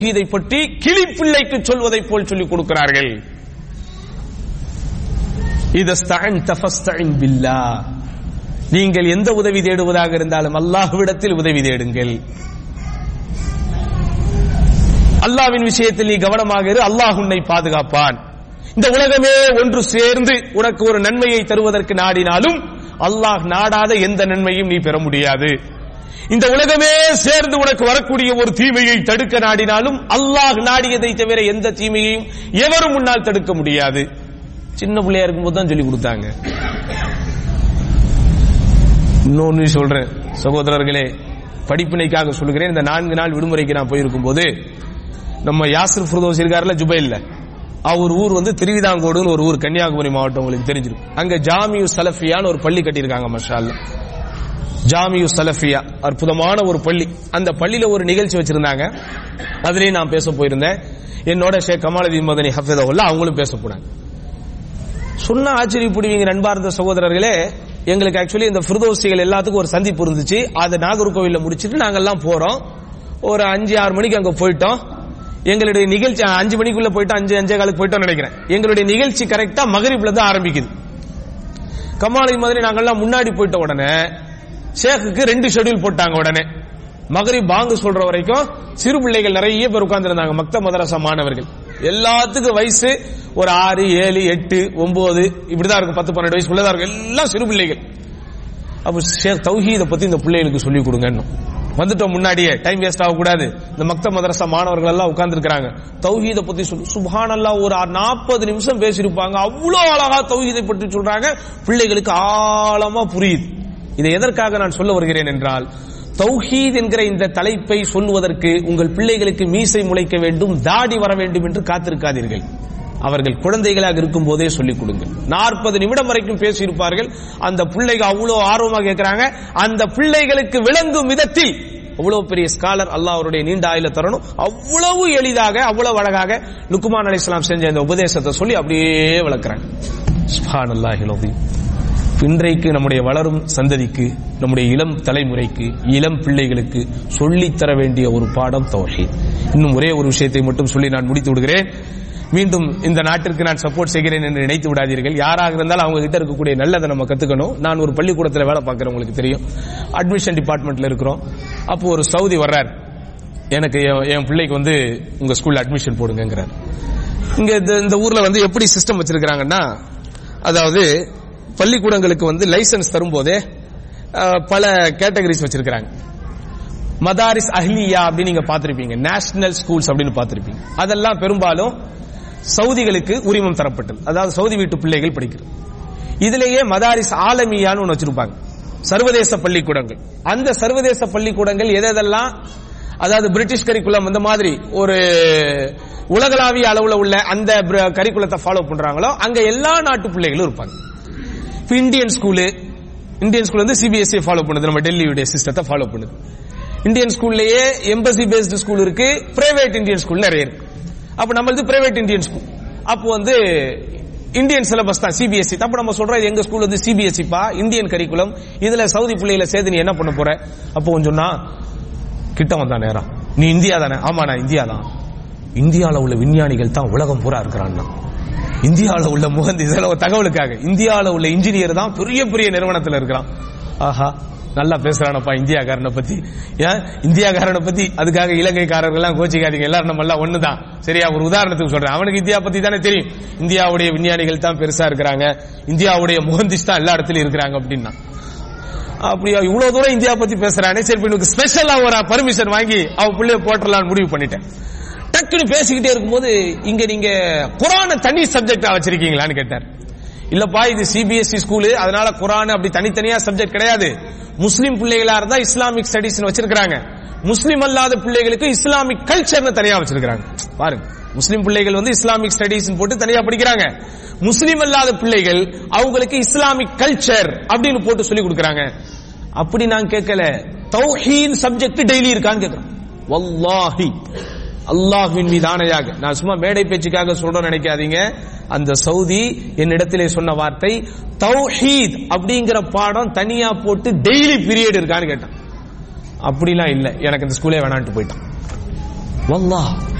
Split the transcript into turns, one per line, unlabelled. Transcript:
இதை பற்றி கிளிப்பிள்ளைக்கு சொல்வதை போல் சொல்லிக் கொடுக்கிறார்கள் இதஸ்தஅன்த ஃபஸ்தஇன் பில்லாஹ் நீங்கள் எந்த உதவி தேடுவதாக இருந்தாலும் அல்லாஹ்விடத்தில் உதவி தேடுங்கள் அல்லாஹ்வின் விஷயத்தில் நீ கவனமாக இரு அல்லாஹ் உன்னை பாதுகாப்பான் இந்த உலகமே ஒன்று சேர்ந்து உனக்கு ஒரு நன்மையை தருவதற்கு நாடினாலும் அல்லாஹ் நாடாத எந்த நன்மையும் நீ பெற முடியாது இந்த உலகமே சேர்ந்து உனக்கு வரக்கூடிய ஒரு தீமையை தடுக்க நாடினாலும் அல்லாஹ் நாடியதை தவிர எந்த தீமையையும் எவரும் முன்னால் தடுக்க முடியாது சின்ன பிள்ளையா இருக்கும்போது தான் சொல்லி கொடுத்தாங்க இன்னொன்னு சொல்றேன் சகோதரர்களே படிப்பினைக்காக சொல்லுகிறேன் இந்த நான்கு நாள் விடுமுறைக்கு நான் போயிருக்கும் போது நம்ம யாசிர் ஃபிரதோஸ் இருக்காருல ஜுபைல்ல அவர் ஊர் வந்து திருவிதாங்கோடுன்னு ஒரு ஊர் கன்னியாகுமரி மாவட்டம் உங்களுக்கு தெரிஞ்சிருக்கும் அங்க ஜாமியு சலஃபியான்னு ஒரு பள்ளி கட்டியிருக்காங்க மஷால்ல ஜாமியு சலஃபியா அற்புதமான ஒரு பள்ளி அந்த பள்ளியில ஒரு நிகழ்ச்சி வச்சிருந்தாங்க அதுலயும் நான் பேச போயிருந்தேன் என்னோட ஷேக் கமாலதீன் மதனி ஹஃபிதகுல்லா அவங்களும் பேச போனாங்க சொன்ன ஆச்சரியப்படுவீங்க நண்பார்ந்த சகோதரர்களே எங்களுக்கு ஆக்சுவலி இந்த ஃபிரதோசிகள் எல்லாத்துக்கும் ஒரு சந்திப்பு இருந்துச்சு அதை நாகர்கோவில்ல முடிச்சிட்டு நாங்கெல்லாம் போறோம் ஒரு அஞ்சு ஆறு மணிக்கு அங்க போயிட்டோம் எங்களுடைய நிகழ்ச்சி அஞ்சு மணிக்குள்ள போயிட்டோம் அஞ்சு அஞ்சே காலுக்கு போயிட்டோம் நினைக்கிறேன் எங்களுடைய நிகழ்ச்சி கரெக்டா மகரிப்ல தான் ஆரம்பிக்குது கமாலை மாதிரி நாங்கெல்லாம் முன்னாடி போயிட்ட உடனே ஷேக்குக்கு ரெண்டு ஷெட்யூல் போட்டாங்க உடனே மகரிப் பாங்கு சொல்ற வரைக்கும் சிறு பிள்ளைகள் நிறைய பேர் உட்கார்ந்திருந்தாங்க மக்த மதரசா மாணவர்கள் எல்லாத்துக்கும் வயசு ஒரு ஆறு ஏழு எட்டு ஒன்பது இப்படிதான் இருக்கும் பத்து பன்னெண்டு வயசுக்குள்ளதான் இருக்கும் எல்லாம் சிறு பிள்ளைகள் அப்ப ஷேக் தௌஹீதை பத்தி இந்த பிள்ளைகளுக்கு சொல்லி கொடுங்க வந்துட்டோம் முன்னாடியே டைம் வேஸ்ட் ஆகக்கூடாது இந்த மக்த மதரசா மாணவர்கள் எல்லாம் உட்கார்ந்துருக்காங்க தௌஹீதை பத்தி சொல்லு சுபானல்லா ஒரு நாற்பது நிமிஷம் பேசியிருப்பாங்க அவ்வளவு அழகா தௌஹீதை பற்றி சொல்றாங்க பிள்ளைகளுக்கு ஆழமா புரியுது இதை எதற்காக நான் சொல்ல வருகிறேன் என்றால் தௌஹீத் என்கிற இந்த தலைப்பை சொல்லுவதற்கு உங்கள் பிள்ளைகளுக்கு மீசை முளைக்க வேண்டும் தாடி வர வேண்டும் என்று காத்திருக்காதீர்கள் அவர்கள் குழந்தைகளாக இருக்கும் போதே சொல்லிக் கொடுங்கள் நாற்பது நிமிடம் வரைக்கும் பேசியிருப்பார்கள் அந்த பிள்ளைகள் அவ்வளவு ஆர்வமாக கேட்கிறாங்க அந்த பிள்ளைகளுக்கு விளங்கும் விதத்தில் அவ்வளவு பெரிய ஸ்காலர் அல்லாஹ் அவருடைய நீண்ட ஆயுள தரணும் அவ்வளவு எளிதாக அவ்வளவு அழகாக லுக்குமான் அலிஸ்லாம் செஞ்ச இந்த உபதேசத்தை சொல்லி அப்படியே வளர்க்கிறாங்க சுப்ஹானல்லாஹி இன்றைக்கு நம்முடைய வளரும் சந்ததிக்கு நம்முடைய இளம் தலைமுறைக்கு இளம் பிள்ளைகளுக்கு சொல்லித்தர வேண்டிய ஒரு பாடம் தௌஹீத் இன்னும் ஒரே ஒரு விஷயத்தை மட்டும் சொல்லி நான் முடித்து விடுகிறேன் மீண்டும் இந்த நாட்டிற்கு நான் சப்போர்ட் செய்கிறேன் என்று நினைத்து விடாதீர்கள் யாராக இருந்தாலும் அவங்க கிட்ட இருக்கக்கூடிய நல்லதை நம்ம கத்துக்கணும் நான் ஒரு பள்ளிக்கூடத்தில் வேலை பார்க்கிறேன் உங்களுக்கு தெரியும் அட்மிஷன் டிபார்ட்மெண்ட்ல இருக்கிறோம் அப்போ ஒரு சவுதி வர்றார் எனக்கு என் என் பிள்ளைக்கு வந்து உங்க ஸ்கூல்ல அட்மிஷன் போடுங்கிறார் இங்க இந்த- இந்த ஊர்ல வந்து எப்படி சிஸ்டம் வச்சிருக்கிறாங்கன்னா அதாவது பள்ளிக்கூடங்களுக்கு வந்து லைசன்ஸ் தரும்போதே அஹ், பல கேட்டகரிஸ் வச்சிருக்கிறாங்க மதாரிஸ் அஹ்லியா அப்படின்னு நீங்க பார்த்திருப்பீங்க நேஷனல் ஸ்கூல்ஸ் அப்படின்னு பார்த்திருப்பீங்க அதெல்லாம் பெரும்பாலும் சவுதிகளுக்கு உரிமம் தரப்பட்டது அதாவது சவுதி வீட்டு பிள்ளைகள் படிக்கிறது இதுலயே மதாரிஸ் ஆலமியான்னு ஒன்று வச்சிருப்பாங்க சர்வதேச பள்ளிக்கூடங்கள் அந்த சர்வதேச பள்ளிக்கூடங்கள் எதெல்லாம் அதாவது பிரிட்டிஷ் கரிக்குலம் இந்த மாதிரி ஒரு உலகளாவிய அளவுல உள்ள அந்த கரிக்குலத்தை ஃபாலோ பண்றாங்களோ அங்க எல்லா நாட்டு பிள்ளைகளும் இருப்பாங்க இப்ப இந்தியன் ஸ்கூலு இந்தியன் ஸ்கூல் வந்து சிபிஎஸ்இ ஃபாலோ பண்ணுது நம்ம டெல்லியுடைய சிஸ்டத்தை ஃபாலோ பண்ணுது இந்தியன் ஸ்கூல்லயே எம்பசி பேஸ்டு ஸ்கூல் இருக்கு பிரைவேட் இந்தியன் ஸ்கூல் நிறைய இருக்கு அப்ப நம்மளது பிரைவேட் இந்தியன் ஸ்கூல் அப்போ வந்து இந்தியன் சிலபஸ் தான் சிபிஎஸ்இ அப்ப நம்ம சொல்றோம் இது எங்க ஸ்கூல் வந்து சிபிஎஸ்இ பா இந்தியன் கரிக்குலம் இதுல சவுதி பிள்ளைகளை சேர்த்து நீ என்ன பண்ண போற அப்போ கொஞ்சம் சொன்னா கிட்ட வந்தா நேரம் நீ இந்தியா தானே ஆமா நான் இந்தியா தான் இந்தியால உள்ள விஞ்ஞானிகள் தான் உலகம் பூரா இருக்கிறான்னா இந்தியால உள்ள முகந்தி இதெல்லாம் ஒரு தகவலுக்காக இந்தியால உள்ள இன்ஜினியர் தான் பெரிய பெரிய நிறுவனத்துல இருக்கிறான் ஆஹா நல்லா பேசுறானப்பா இந்தியாக்காரனை பத்தி ஏன் இந்தியாக்காரனை பத்தி அதுக்காக இலங்கைக்காரர்கள் எல்லாம் கோச்சிக்காதீங்க எல்லாரும் நம்ம எல்லாம் ஒண்ணுதான் சரியா ஒரு உதாரணத்துக்கு சொல்றேன் அவனுக்கு இந்தியா பத்தி தானே தெரியும் இந்தியாவுடைய விஞ்ஞானிகள் தான் பெருசா இருக்கிறாங்க இந்தியாவுடைய முகந்திஸ் தான் எல்லா இடத்துலயும் இருக்கிறாங்க அப்படின்னா அப்படியா இவ்வளவு தூரம் இந்தியா பத்தி பேசுறானே சரி இப்ப இவனுக்கு ஸ்பெஷலா ஒரு பர்மிஷன் வாங்கி அவ பிள்ளைய போட்டுடலாம்னு முடிவு பண்ணிட்டேன் டக்குன்னு பேசிக்கிட்டே இருக்கும்போது இங்க நீங்க குரான தனி சப்ஜெக்டா வச்சிருக்கீங்களான்னு கேட்டார் இல்லப்பா இது சிபிஎஸ்இ ஸ்கூலு அதனால குரான் அப்படி தனித்தனியா சப்ஜெக்ட் கிடையாது முஸ்லீம் பிள்ளைகளா இருந்தா இஸ்லாமிக் ஸ்டடிஸ் வச்சிருக்காங்க முஸ்லீம் அல்லாத பிள்ளைகளுக்கு இஸ்லாமிக் கல்ச்சர்னு தனியா வச்சிருக்காங்க பாருங்க முஸ்லீம் பிள்ளைகள் வந்து இஸ்லாமிக் ஸ்டடிஸ் போட்டு தனியா படிக்கிறாங்க முஸ்லீம் அல்லாத பிள்ளைகள் அவங்களுக்கு இஸ்லாமிக் கல்ச்சர் அப்படின்னு போட்டு சொல்லி கொடுக்கறாங்க அப்படி நான் கேட்கல தௌஹீத் சப்ஜெக்ட் டெய்லி இருக்கான்னு கேட்கிறேன் வல்லாஹி அல்லாஹ்வின் மீது ஆணையாக நான் சும்மா மேடை பேச்சுக்காக சொல்றேன் நினைக்காதீங்க அந்த சவுதி என்னிடத்திலே சொன்ன வார்த்தை தௌஹீத் அப்படிங்கிற பாடம் தனியா போட்டு டெய்லி பீரியட் இருக்கான்னு கேட்டான் அப்படிலாம் இல்ல எனக்கு இந்த ஸ்கூலே வேணான்ட்டு போயிட்டான் வல்லாஹ்